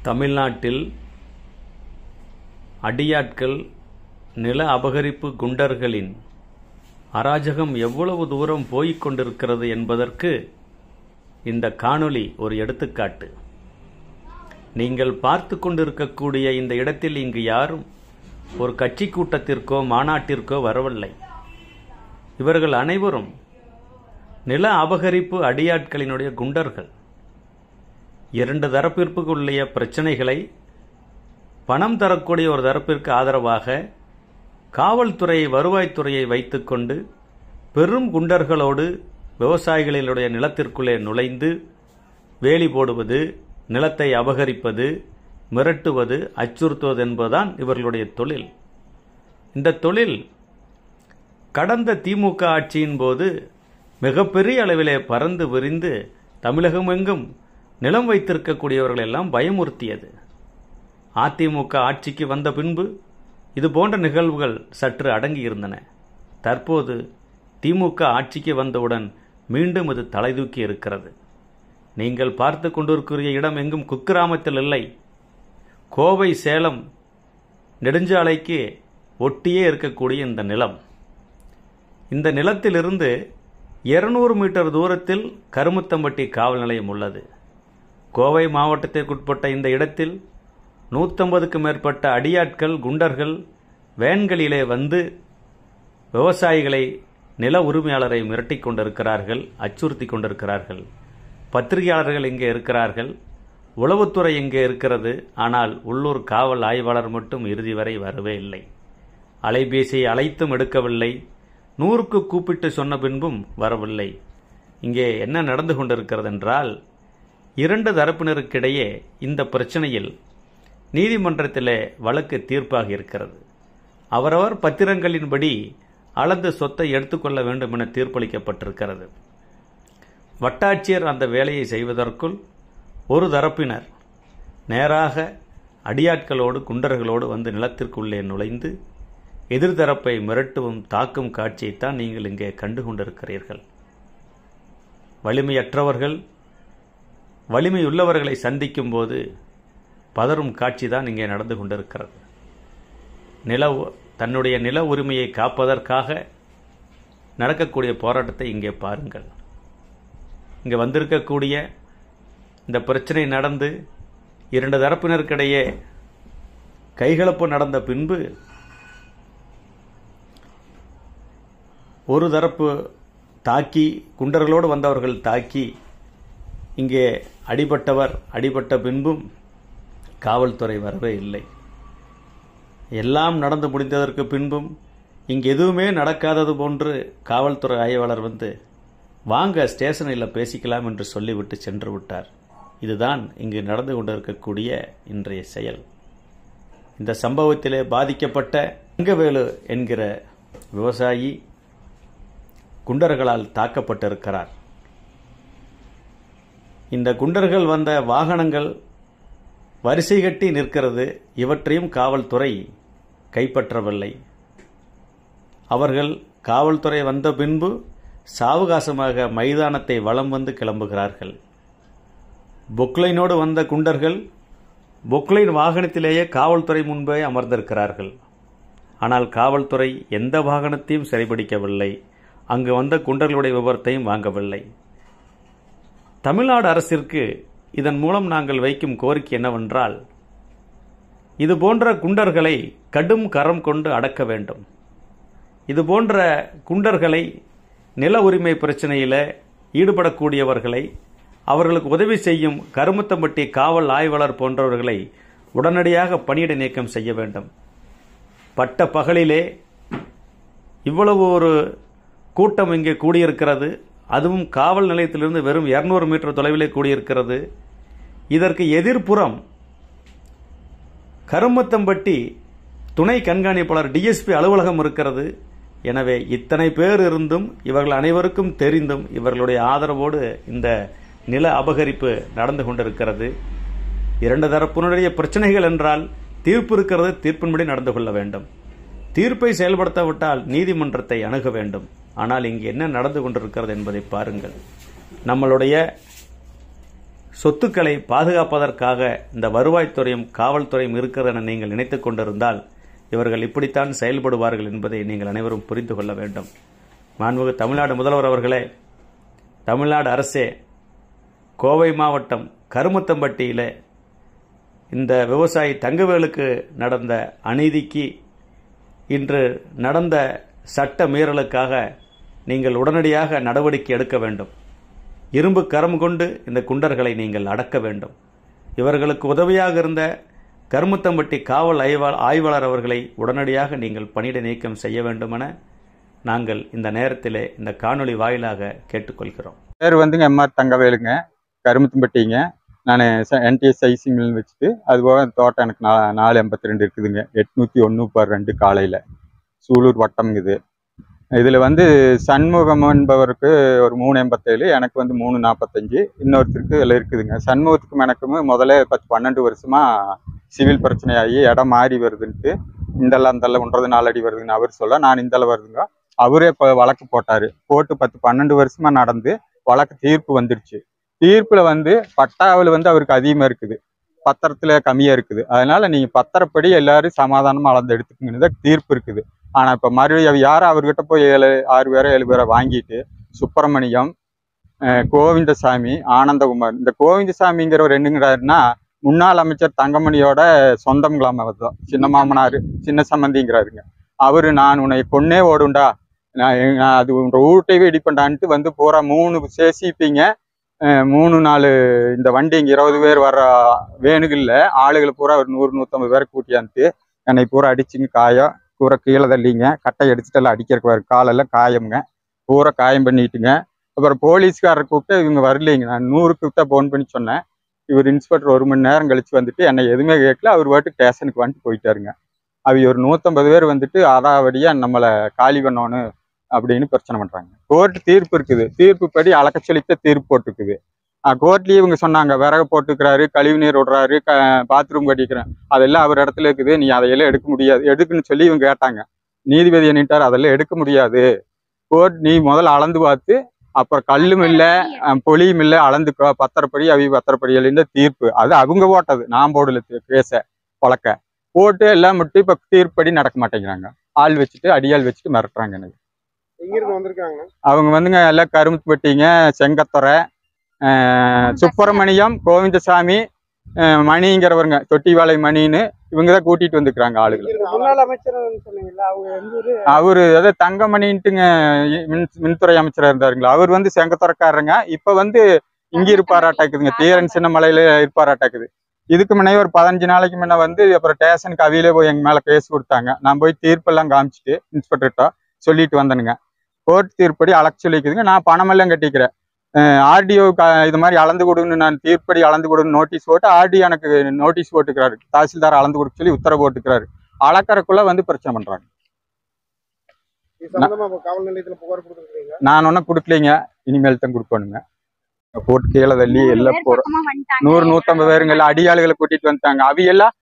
தமிழ்நாட்டில் அடியாட்கள் நில அபகரிப்பு குண்டர்களின் அராஜகம் எவ்வளவு தூரம் போய்க் கொண்டிருக்கிறது என்பதற்கு இந்த காணொளி ஒரு எடுத்துக்காட்டு நீங்கள் பார்த்து கொண்டிருக்கக்கூடிய இந்த இடத்தில் இங்கு யாரும் ஒரு கட்சி கூட்டத்திற்கோ மாநாட்டிற்கோ வரவில்லை இவர்கள் அனைவரும் நில அபகரிப்பு அடியாட்களினுடைய குண்டர்கள் இரண்டு தரப்பிற்குள்ளே பிரச்சனைகளை பணம் தரக்கூடிய ஒரு தரப்பிற்கு ஆதரவாக காவல்துறை வருவாய்த்துறையை வைத்துக்கொண்டு பெரும் குண்டர்களோடு விவசாயிகளினுடைய நிலத்திற்குள்ளே நுழைந்து வேலி போடுவது நிலத்தை அபகரிப்பது மிரட்டுவது அச்சுறுத்துவது என்பதுதான் இவர்களுடைய தொழில் இந்த தொழில் கடந்த திமுக ஆட்சியின் போது மிகப்பெரிய அளவிலே பறந்து விரிந்து தமிழகமெங்கும் நிலம் வைத்திருக்கக்கூடியவர்கள் எல்லாம் பயமுறுத்தியது அதிமுக ஆட்சிக்கு வந்த பின்பு இது போன்ற நிகழ்வுகள் சற்று அடங்கியிருந்தன தற்போது திமுக ஆட்சிக்கு வந்தவுடன் மீண்டும் இது தலைதூக்கி இருக்கிறது நீங்கள் பார்த்து கொண்டிருக்கிற இடம் எங்கும் குக்கிராமத்தில் இல்லை கோவை சேலம் நெடுஞ்சாலைக்கு ஒட்டியே இருக்கக்கூடிய இந்த நிலம் இந்த நிலத்திலிருந்து இருநூறு மீட்டர் தூரத்தில் கருமுத்தம்பட்டி காவல் நிலையம் உள்ளது கோவை மாவட்டத்திற்குட்பட்ட இந்த இடத்தில் நூற்றம்பதுக்கு மேற்பட்ட அடியாட்கள் குண்டர்கள் வேன்களிலே வந்து விவசாயிகளை நில உரிமையாளரை மிரட்டிக் கொண்டிருக்கிறார்கள் அச்சுறுத்தி கொண்டிருக்கிறார்கள் பத்திரிகையாளர்கள் இங்கே இருக்கிறார்கள் உளவுத்துறை இங்கே இருக்கிறது ஆனால் உள்ளூர் காவல் ஆய்வாளர் மட்டும் இறுதி வரை வரவே இல்லை அலைபேசியை அழைத்தும் எடுக்கவில்லை நூறுக்கு கூப்பிட்டு சொன்ன பின்பும் வரவில்லை இங்கே என்ன நடந்து கொண்டிருக்கிறது என்றால் இரண்டு தரப்பினருக்கிடையே இந்த பிரச்சனையில் நீதிமன்றத்திலே வழக்கு தீர்ப்பாக இருக்கிறது அவரவர் பத்திரங்களின்படி அளந்து சொத்தை எடுத்துக்கொள்ள வேண்டும் என தீர்ப்பளிக்கப்பட்டிருக்கிறது வட்டாட்சியர் அந்த வேலையை செய்வதற்குள் ஒரு தரப்பினர் நேராக அடியாட்களோடு குண்டர்களோடு வந்து நிலத்திற்குள்ளே நுழைந்து எதிர்தரப்பை மிரட்டுவும் தாக்கும் காட்சியைத்தான் நீங்கள் இங்கே கண்டு கொண்டிருக்கிறீர்கள் வலிமையற்றவர்கள் வலிமையுள்ளவர்களை சந்திக்கும் போது பதறும் காட்சி தான் இங்கே நடந்து கொண்டிருக்கிறது நில தன்னுடைய நில உரிமையை காப்பதற்காக நடக்கக்கூடிய போராட்டத்தை இங்கே பாருங்கள் இங்கே வந்திருக்கக்கூடிய இந்த பிரச்சனை நடந்து இரண்டு தரப்பினருக்கிடையே கைகலப்பு நடந்த பின்பு ஒரு தரப்பு தாக்கி குண்டர்களோடு வந்தவர்கள் தாக்கி இங்கே அடிபட்டவர் அடிபட்ட பின்பும் காவல்துறை வரவே இல்லை எல்லாம் நடந்து முடிந்ததற்கு பின்பும் இங்கு எதுவுமே நடக்காதது போன்று காவல்துறை ஆய்வாளர் வந்து வாங்க ஸ்டேஷனில் பேசிக்கலாம் என்று சொல்லிவிட்டு சென்று விட்டார் இதுதான் இங்கு நடந்து கொண்டிருக்கக்கூடிய இன்றைய செயல் இந்த சம்பவத்திலே பாதிக்கப்பட்ட தங்கவேலு என்கிற விவசாயி குண்டர்களால் தாக்கப்பட்டிருக்கிறார் இந்த குண்டர்கள் வந்த வாகனங்கள் வரிசை கட்டி நிற்கிறது இவற்றையும் காவல்துறை கைப்பற்றவில்லை அவர்கள் காவல்துறை வந்த பின்பு சாவகாசமாக மைதானத்தை வலம் வந்து கிளம்புகிறார்கள் பொக்லைனோடு வந்த குண்டர்கள் பொக்லைன் வாகனத்திலேயே காவல்துறை முன்பே அமர்ந்திருக்கிறார்கள் ஆனால் காவல்துறை எந்த வாகனத்தையும் சிறைபிடிக்கவில்லை அங்கு வந்த குண்டர்களுடைய விவரத்தையும் வாங்கவில்லை தமிழ்நாடு அரசிற்கு இதன் மூலம் நாங்கள் வைக்கும் கோரிக்கை என்னவென்றால் இது போன்ற குண்டர்களை கடும் கரம் கொண்டு அடக்க வேண்டும் இது போன்ற குண்டர்களை நில உரிமை பிரச்சனையில் ஈடுபடக்கூடியவர்களை அவர்களுக்கு உதவி செய்யும் கருமுத்தம்பட்டி காவல் ஆய்வாளர் போன்றவர்களை உடனடியாக பணியிட நீக்கம் செய்ய வேண்டும் பட்ட பகலிலே இவ்வளவு ஒரு கூட்டம் இங்கே கூடியிருக்கிறது அதுவும் காவல் நிலையத்திலிருந்து வெறும் இருநூறு மீட்டர் தொலைவிலே கூடியிருக்கிறது இதற்கு எதிர்ப்புறம் கருமத்தம்பட்டி துணை கண்காணிப்பாளர் டிஎஸ்பி அலுவலகம் இருக்கிறது எனவே இத்தனை பேர் இருந்தும் இவர்கள் அனைவருக்கும் தெரிந்தும் இவர்களுடைய ஆதரவோடு இந்த நில அபகரிப்பு நடந்து கொண்டிருக்கிறது இரண்டு தரப்பினுடைய பிரச்சனைகள் என்றால் தீர்ப்பு இருக்கிறது தீர்ப்பின்படி நடந்து கொள்ள வேண்டும் தீர்ப்பை செயல்படுத்தாவிட்டால் நீதிமன்றத்தை அணுக வேண்டும் ஆனால் இங்கு என்ன நடந்து கொண்டிருக்கிறது என்பதை பாருங்கள் நம்மளுடைய சொத்துக்களை பாதுகாப்பதற்காக இந்த வருவாய்த்துறையும் காவல்துறையும் இருக்கிறது என நீங்கள் நினைத்துக் கொண்டிருந்தால் இவர்கள் இப்படித்தான் செயல்படுவார்கள் என்பதை நீங்கள் அனைவரும் புரிந்து கொள்ள வேண்டும் மாண்புமிகு தமிழ்நாடு முதல்வர் அவர்களே தமிழ்நாடு அரசே கோவை மாவட்டம் கருமத்தம்பட்டியிலே இந்த விவசாயி தங்கவேலுக்கு நடந்த அநீதிக்கு இன்று நடந்த சட்ட மீறலுக்காக நீங்கள் உடனடியாக நடவடிக்கை எடுக்க வேண்டும் இரும்பு கரம் கொண்டு இந்த குண்டர்களை நீங்கள் அடக்க வேண்டும் இவர்களுக்கு உதவியாக இருந்த கருமுத்தம்பட்டி காவல் ஆய்வா- ஆய்வாளர் அவர்களை உடனடியாக நீங்கள் பணியிட நீக்கம் செய்ய வேண்டுமென நாங்கள் இந்த நேரத்திலே இந்த காணொளி வாயிலாக கேட்டுக்கொள்கிறோம் பேர் வந்துங்க எம்ஆர் தங்கவேலுங்க கருமத்தும்பட்டிங்க நான் என்டிஎஸ் ஐசி மில் வச்சுட்டு அது போக தோட்டம் எனக்கு நா நாலு எண்பத்தி ரெண்டு இருக்குதுங்க எட்நூற்றி ஒன்று பார் ரெண்டு காலையில் சூலூர் வட்டம் இது இதில் வந்து சண்முகம் என்பவருக்கு ஒரு மூணு எண்பத்தேழு எனக்கு வந்து மூணு நாற்பத்தஞ்சு இன்னொருத்தருக்கு இதில் இருக்குதுங்க சண்முகத்துக்கும் எனக்கும் முதல்ல பத்து பன்னெண்டு வருஷமாக சிவில் பிரச்சனையாகி இடம் மாறி வருதுன்ட்டு இந்தெல்லாம் அந்தெல்லாம் ஒன்றரை நாலடி வருதுன்னு அவர் சொல்ல நான் இந்தளவு வருதுங்க அவரே இப்போ வழக்கு போட்டார் போட்டு பத்து பன்னெண்டு வருஷமாக நடந்து வழக்கு தீர்ப்பு வந்துருச்சு தீர்ப்புல வந்து பட்டாவில் வந்து அவருக்கு அதிகமாக இருக்குது பத்திரத்துல கம்மியாக இருக்குது அதனால நீங்க பத்திரப்படி எல்லாரும் சமாதானமாக அளந்து எடுத்துக்கங்கன்னு தான் தீர்ப்பு இருக்குது ஆனா இப்ப மறுபடியும் யாரும் அவர்கிட்ட போய் ஏழு ஆறு பேரை ஏழு பேரை வாங்கிட்டு சுப்பிரமணியம் அஹ், கோவிந்தசாமி ஆனந்தகுமார் இந்த கோவிந்தசாமிங்கிறவர் என்னங்கிறாருன்னா முன்னாள் அமைச்சர் தங்கமணியோட சொந்தங்களாம் அவர் தான் சின்ன மாமனார் சின்ன சம்பந்திங்கிறாருங்க அவரு நான் உன்னை கொன்னே ஓடுண்டா நான் எ- நான் அது உன் ஊட்டையே இடிப்பண்டான்ட்டு வந்து பூரா மூணு சேசிப்பிங்க மூணு நாலு இந்த வண்டி இங்கே இருபது பேர் வர்ற வேணுகள்ல ஆளுகளை பூரா ஒரு நூறு நூற்றம்பது பேரை கூட்டியாந்துட்டு என்னை பூரா அடிச்சுங்க காயம் பூரா கீழே தள்ளிங்க கட்டை அடிச்சுட்டு எல்லாம் அடிக்கிறக்கு வர காலெல்லாம் காயம்ங்க பூரா காயம் பண்ணிட்டுங்க அப்புறம் போலீஸ்காரரை கூப்பிட்டு இவங்க வரலைங்க நான் நூறுக்கு தான் ஃபோன் பண்ணி சொன்னேன் இவர் இன்ஸ்பெக்டர் ஒரு மணி நேரம் கழிச்சு வந்துட்டு என்னை எதுவுமே கேட்கல அவர் பாட்டு ஸ்டேஷனுக்கு வந்துட்டு போயிட்டாருங்க அவங்க ஒரு நூற்றம்பது பேர் வந்துட்டு அதாவடியாக நம்மளை காலி பண்ணணும் அப்படின்னு பிரச்சனை பண்றாங்க கோர்ட் தீர்ப்பு இருக்குது தீர்ப்பு படி அளக்க சொல்லிட்டு தீர்ப்பு போட்டுருக்குது கோர்ட்லயே இவங்க சொன்னாங்க விறகு போட்டுக்கிறாரு கழிவு நீர் விடுறாரு க பாத்ரூம் கட்டிக்கிறேன் அதெல்லாம் அவர் இடத்துல இருக்குது நீ அதையெல்லாம் எடுக்க முடியாது எடுக்குன்னு சொல்லி இவங்க கேட்டாங்க நீதிபதி என்னட்டார் அதெல்லாம் எடுக்க முடியாது கோர்ட் நீ முதல்ல அளந்து பார்த்து அப்புறம் கல்லும் இல்லை பொலியும் இல்லை அளந்துக்கோ பத்திரப்படி அவி பத்திரப்படி இல்லைன்னு தீர்ப்பு அது அவங்க போட்டது நான் போடல பேச வழக்க போட்டு எல்லாம் மட்டும் இப்ப தீர்ப்படி நடக்க மாட்டேங்கிறாங்க ஆள் வச்சுட்டு அடியாள் வச்சுட்டு மிரட்டுறாங்க எனக்கு எங்கிருந்து வந்திருக்காங்க அவங்க வந்துங்க எல்லாம் கரும்புப்பட்டிங்க செங்கத்துறை அஹ், சுப்பிரமணியம் கோவிந்தசாமி அஹ், மணிங்கிறவருங்க தொட்டிவாளை மணின்னு இவங்க தான் கூட்டிட்டு வந்துக்கிறாங்க ஆளுகளை முன்னாள் அமைச்சர் சொன்னீங்கல்ல அவங்க எந்த ஊரு அவரு அதாவது தங்கமணின்ட்டுங்க மின் மின்துறை அமைச்சரா இருந்தாருங்களா அவர் வந்து செங்கத்துறைக்காரங்க இப்ப வந்து இங்க இருப்பாராட்டாக்குதுங்க தீரன் சின்னமலையில இருப்பாராட்டாக்குது இதுக்கு முன்னே ஒரு பதினஞ்சு நாளைக்கு முன்ன வந்து அப்புறம் ஸ்டேஷனுக்கு அவியிலே போய் எங்க மேல கேஸ் கொடுத்தாங்க நான் போய் தீர்ப்பெல்லாம் காமிச்சிட்டு இன்ஸ்பெக்டர்கிட்ட சொல்லிட்டு வந்தேனுங்க கோர்ட் தீர்ப்படி அளக்க சொல்லிக்குதுங்க நான் பணமெல்லாம் கட்டிக்கிறேன் ஆர்டிஓ இது மாதிரி அளந்து கொடுன்னு நான் தீர்ப்படி அளந்து கொடுன்னு நோட்டீஸ் போட்டு ஆர்டிஓ எனக்கு நோட்டீஸ் போட்டுக்கிறாரு தாசில்தார் அளந்து கொடுக்க சொல்லி உத்தரவு போட்டுக்கிறாரு அளக்கறக்குள்ள வந்து பிரச்சனை பண்றாங்க இது சம்பந்தமா இப்ப காவல் நிலையத்துல புகார் கொடுத்துருக்கீங்க நான் ஒன்றும் கொடுக்கலைங்க இனிமேல் தான் கொடுக்கணுங்க போட்டு கீழே தள்ளி எல்லாம் போறோம் நூறு நூத்தம்பது பேருங்க எல்லாம் அடியாளுகளை கூட்டிட்டு வந்துட்டாங்க அவி எல்லாம்